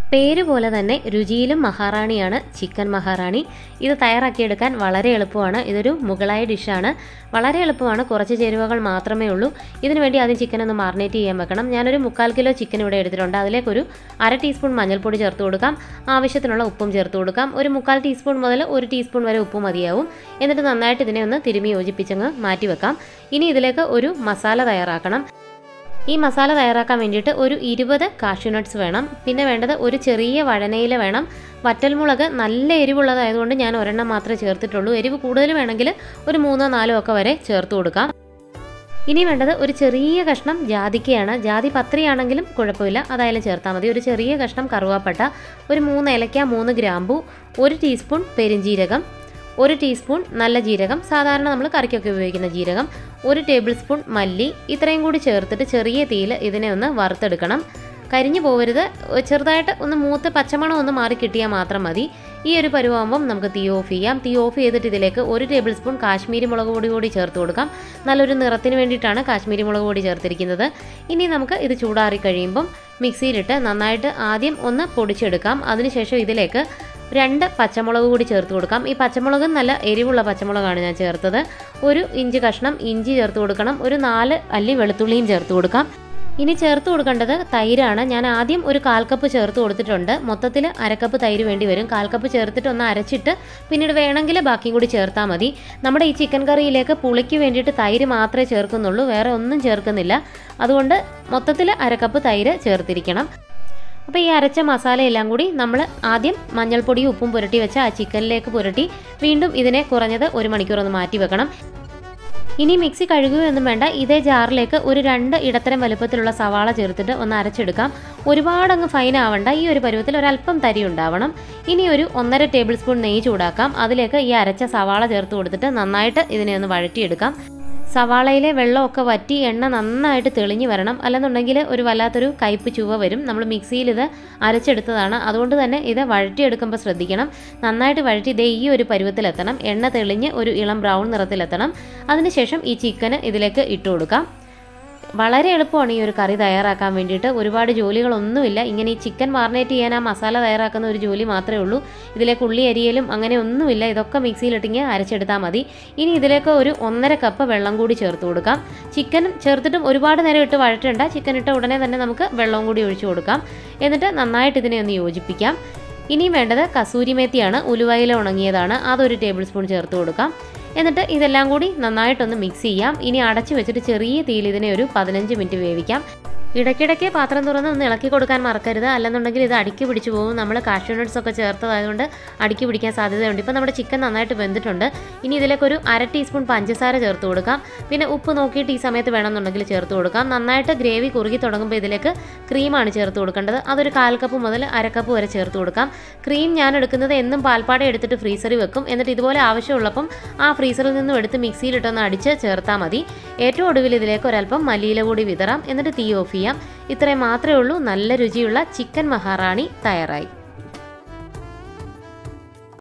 പേര് പോലെ തന്നെ രുചിയിലും മഹാറാണിയാണ് ചിക്കൻ മഹാറാണി ഇത് തയ്യാറാക്കിയെടുക്കാൻ വളരെ എളുപ്പമാണ് ഇതൊരു മുകളായ ഡിഷാണ് വളരെ എളുപ്പമാണ് കുറച്ച് ചേരുവകൾ മാത്രമേ ഉള്ളൂ ഇതിനു വേണ്ടി ആദ്യം ചിക്കൻ ഒന്ന് മാറിനേറ്റ് ചെയ്യാൻ വെക്കണം ഞാനൊരു മുക്കാൽ കിലോ ചിക്കൻ ഇവിടെ എടുത്തിട്ടുണ്ട് അതിലേക്കൊരു അര ടീസ്പൂൺ മഞ്ഞൾപ്പൊടി ചേർത്ത് കൊടുക്കാം ആവശ്യത്തിനുള്ള ഉപ്പും ചേർത്ത് കൊടുക്കാം ഒരു മുക്കാൽ ടീസ്പൂൺ മുതൽ ഒരു ടീസ്പൂൺ വരെ ഉപ്പ് മതിയാവും എന്നിട്ട് നന്നായിട്ട് ഇതിനെ ഒന്ന് തിരുമി യോജിപ്പിച്ചങ്ങ് മാറ്റി വെക്കാം ഇനി ഇതിലേക്ക് ഒരു മസാല തയ്യാറാക്കണം ഈ മസാല തയ്യാറാക്കാൻ വേണ്ടിയിട്ട് ഒരു ഇരുപത് കാഷ്യൂ നട്ട്സ് വേണം പിന്നെ വേണ്ടത് ഒരു ചെറിയ വഴനയില വേണം വറ്റൽമുളക് നല്ല എരിവുള്ളതായതുകൊണ്ട് ഞാൻ ഒരെണ്ണം മാത്രമേ ചേർത്തിട്ടുള്ളൂ എരിവ് കൂടുതൽ വേണമെങ്കിൽ ഒരു മൂന്നോ നാലോ ഒക്കെ വരെ ചേർത്ത് കൊടുക്കാം ഇനി വേണ്ടത് ഒരു ചെറിയ കഷ്ണം ജാതിക്കയാണ് ജാതി പത്രിയാണെങ്കിലും കുഴപ്പമില്ല അതായാലും ചേർത്താൽ മതി ഒരു ചെറിയ കഷ്ണം കറുവാപ്പട്ട ഒരു മൂന്ന് ഏലക്ക മൂന്ന് ഗ്രാമ്പു ഒരു ടീസ്പൂൺ പെരിഞ്ജീരകം ഒരു ടീസ്പൂൺ നല്ല ജീരകം സാധാരണ നമ്മൾ കറിക്കൊക്കെ ഉപയോഗിക്കുന്ന ജീരകം ഒരു ടേബിൾ സ്പൂൺ മല്ലി ഇത്രയും കൂടി ചേർത്തിട്ട് ചെറിയ തീയിൽ ഇതിനെ ഒന്ന് വറുത്തെടുക്കണം കരിഞ്ഞു പോവരുത് ചെറുതായിട്ട് ഒന്ന് മൂത്ത് പച്ചമണം ഒന്ന് മാറി കിട്ടിയാൽ മാത്രം മതി ഈ ഒരു പരുവാകുമ്പം നമുക്ക് തീ ഓഫ് ചെയ്യാം തീ ഓഫ് ചെയ്തിട്ട് ഇതിലേക്ക് ഒരു ടേബിൾ സ്പൂൺ കാശ്മീരി മുളക് പൊടി കൂടി ചേർത്ത് കൊടുക്കാം നല്ലൊരു നിറത്തിന് വേണ്ടിയിട്ടാണ് കാശ്മീരി മുളക് പൊടി ചേർത്തിരിക്കുന്നത് ഇനി നമുക്ക് ഇത് ചൂടാറി കഴിയുമ്പം മിക്സിയിലിട്ട് നന്നായിട്ട് ആദ്യം ഒന്ന് പൊടിച്ചെടുക്കാം അതിനുശേഷം ഇതിലേക്ക് രണ്ട് പച്ചമുളക് കൂടി ചേർത്ത് കൊടുക്കാം ഈ പച്ചമുളക് നല്ല എരിവുള്ള പച്ചമുളകാണ് ഞാൻ ചേർത്തത് ഒരു ഇഞ്ച് കഷ്ണം ഇഞ്ചി ചേർത്ത് കൊടുക്കണം ഒരു നാല് അല്ലി വെളുത്തുള്ളിയും ചേർത്ത് കൊടുക്കാം ഇനി ചേർത്ത് കൊടുക്കേണ്ടത് തൈരാണ് ഞാൻ ആദ്യം ഒരു കാൽ കപ്പ് ചേർത്ത് കൊടുത്തിട്ടുണ്ട് മൊത്തത്തിൽ അരക്കപ്പ് തൈര് വേണ്ടി വരും കാൽ കപ്പ് ചേർത്തിട്ട് ഒന്ന് അരച്ചിട്ട് പിന്നീട് വേണമെങ്കിൽ ബാക്കിയും കൂടി ചേർത്താൽ മതി നമ്മുടെ ഈ ചിക്കൻ കറിയിലേക്ക് പുളിക്ക് വേണ്ടിയിട്ട് തൈര് മാത്രമേ ചേർക്കുന്നുള്ളൂ വേറെ ഒന്നും ചേർക്കുന്നില്ല അതുകൊണ്ട് മൊത്തത്തിൽ അരക്കപ്പ് തൈര് ചേർത്തിരിക്കണം അപ്പോൾ ഈ അരച്ച മസാല എല്ലാം കൂടി നമ്മൾ ആദ്യം മഞ്ഞൾപ്പൊടിയും ഉപ്പും പുരട്ടി വെച്ച ആ ചിക്കനിലേക്ക് പുരട്ടി വീണ്ടും ഇതിനെ കുറഞ്ഞത് ഒരു മണിക്കൂർ ഒന്ന് മാറ്റി വെക്കണം ഇനി മിക്സി കഴുകുകയൊന്നും വേണ്ട ഇതേ ജാറിലേക്ക് ഒരു രണ്ട് ഇടത്തരം വലുപ്പത്തിലുള്ള സവാള ചേർത്തിട്ട് ഒന്ന് അരച്ചെടുക്കാം ഒരുപാട് അങ്ങ് ഫൈൻ ആവണ്ട ഈ ഒരു പരുവത്തിൽ ഒരല്പം തരി ഉണ്ടാവണം ഇനി ഒരു ഒന്നര ടേബിൾ സ്പൂൺ നെയ്യ് ചൂടാക്കാം അതിലേക്ക് ഈ അരച്ച സവാള ചേർത്ത് കൊടുത്തിട്ട് നന്നായിട്ട് ഇതിനെ ഒന്ന് വഴറ്റിയെടുക്കാം സവാളയിലെ വെള്ളമൊക്കെ വറ്റി എണ്ണ നന്നായിട്ട് തെളിഞ്ഞു വരണം അല്ലെന്നുണ്ടെങ്കിൽ ഒരു വല്ലാത്തൊരു കയ്പ് ചുവ വരും നമ്മൾ മിക്സിയിൽ ഇത് അരച്ചെടുത്തതാണ് അതുകൊണ്ട് തന്നെ ഇത് വഴറ്റിയെടുക്കുമ്പോൾ ശ്രദ്ധിക്കണം നന്നായിട്ട് വഴറ്റി ഇതേ ഈ ഒരു പരുവത്തിലെത്തണം എണ്ണ തെളിഞ്ഞ് ഒരു ഇളം ബ്രൗൺ നിറത്തിലെത്തണം അതിനുശേഷം ഈ ചിക്കന് ഇതിലേക്ക് ഇട്ട് കൊടുക്കാം വളരെ എളുപ്പമാണ് ഈ ഒരു കറി തയ്യാറാക്കാൻ വേണ്ടിയിട്ട് ഒരുപാട് ജോലികളൊന്നുമില്ല ഇങ്ങനെ ഈ ചിക്കൻ മാറിനേറ്റ് ചെയ്യാൻ ആ മസാല തയ്യാറാക്കുന്ന ഒരു ജോലി മാത്രമേ ഉള്ളൂ ഇതിലേക്ക് ഉള്ളി അരിയലും അങ്ങനെ ഒന്നുമില്ല ഇതൊക്കെ മിക്സിയിലിട്ടിങ്ങ് അരച്ചെടുത്താൽ മതി ഇനി ഇതിലേക്ക് ഒരു ഒന്നര കപ്പ് വെള്ളം കൂടി ചേർത്ത് കൊടുക്കാം ചിക്കൻ ചേർത്തിട്ടും ഒരുപാട് നേരം ഇട്ട് വഴറ്റണ്ട ചിക്കൻ ഇട്ട ഉടനെ തന്നെ നമുക്ക് വെള്ളവും കൂടി ഒഴിച്ചു കൊടുക്കാം എന്നിട്ട് നന്നായിട്ട് ഇതിനെ ഒന്ന് യോജിപ്പിക്കാം ഇനിയും വേണ്ടത് കസൂരി മേത്തിയാണ് ഉലുവയില ഉണങ്ങിയതാണ് അതൊരു ടേബിൾ സ്പൂൺ ചേർത്ത് കൊടുക്കാം എന്നിട്ട് ഇതെല്ലാം കൂടി നന്നായിട്ടൊന്ന് മിക്സ് ചെയ്യാം ഇനി അടച്ചു വെച്ചിട്ട് ചെറിയ തീയിൽ ഇതിനെ ഒരു പതിനഞ്ച് മിനിറ്റ് വേവിക്കാം ഇടയ്ക്കിടയ്ക്ക് പാത്രം തുറന്ന് ഒന്ന് ഇളക്കി കൊടുക്കാൻ മറക്കരുത് അല്ലെന്നുണ്ടെങ്കിൽ ഇത് അടുക്കി പിടിച്ചു പോകും നമ്മൾ കാഷ്യൂ നട്ട്സ് ഒക്കെ ചേർത്തതായതുകൊണ്ട് അടുക്കി പിടിക്കാൻ സാധ്യതയുണ്ട് ഇപ്പോൾ നമ്മുടെ ചിക്കൻ നന്നായിട്ട് വെന്തിട്ടുണ്ട് ഇനി ഇതിലേക്കൊരു അര ടീസ്പൂൺ പഞ്ചസാര ചേർത്ത് കൊടുക്കാം പിന്നെ ഉപ്പ് നോക്കിയിട്ട് ഈ സമയത്ത് വേണമെന്നുണ്ടെങ്കിൽ ചേർത്ത് കൊടുക്കാം നന്നായിട്ട് ഗ്രേവി കുറുകി തുടങ്ങുമ്പോൾ ഇതിലേക്ക് ക്രീമാണ് ചേർത്ത് കൊടുക്കേണ്ടത് അതൊരു കാൽ കപ്പ് മുതൽ അര കപ്പ് വരെ ചേർത്ത് കൊടുക്കാം ക്രീം ഞാൻ എടുക്കുന്നത് എന്നും പാൽപ്പാട എടുത്തിട്ട് ഫ്രീസറിൽ വെക്കും എന്നിട്ട് ഇതുപോലെ ആവശ്യമുള്ളപ്പം ആ ഫ്രീസറിൽ നിന്നും എടുത്ത് മിക്സിയിലിട്ടൊന്ന് അടിച്ച് ചേർത്താൽ മതി ഏറ്റവും ഒടുവിൽ ഇതിലേക്ക് ഒരല്പം മല്ലിയില കൂടി വിതറാം എന്നിട്ട് തീ ഓഫ് ചെയ്യാം ഇത്രയും മാത്രമേ ഉള്ളൂ നല്ല രുചിയുള്ള ചിക്കൻ മഹാറാണി തയ്യാറായി